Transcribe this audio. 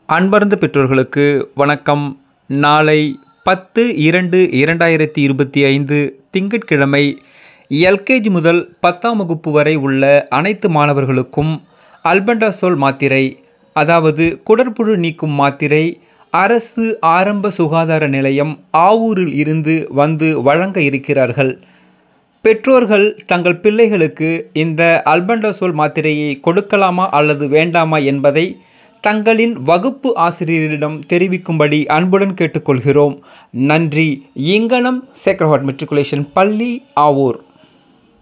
அன்பர்ந்த பெற்றோர்களுக்கு வணக்கம் நாளை பத்து இரண்டு இரண்டாயிரத்தி இருபத்தி ஐந்து திங்கட்கிழமை எல்கேஜி முதல் பத்தாம் வகுப்பு வரை உள்ள அனைத்து மாணவர்களுக்கும் அல்பெண்டாசோல் மாத்திரை அதாவது குடற்புழு நீக்கும் மாத்திரை அரசு ஆரம்ப சுகாதார நிலையம் ஆவூரில் இருந்து வந்து வழங்க இருக்கிறார்கள் பெற்றோர்கள் தங்கள் பிள்ளைகளுக்கு இந்த அல்பெண்டாசோல் மாத்திரையை கொடுக்கலாமா அல்லது வேண்டாமா என்பதை தங்களின் வகுப்பு ஆசிரியரிடம் தெரிவிக்கும்படி அன்புடன் கேட்டுக்கொள்கிறோம் நன்றி இங்கனம் சேக்ரஹார்ட் மெட்ரிகுலேஷன் பள்ளி ஆவூர்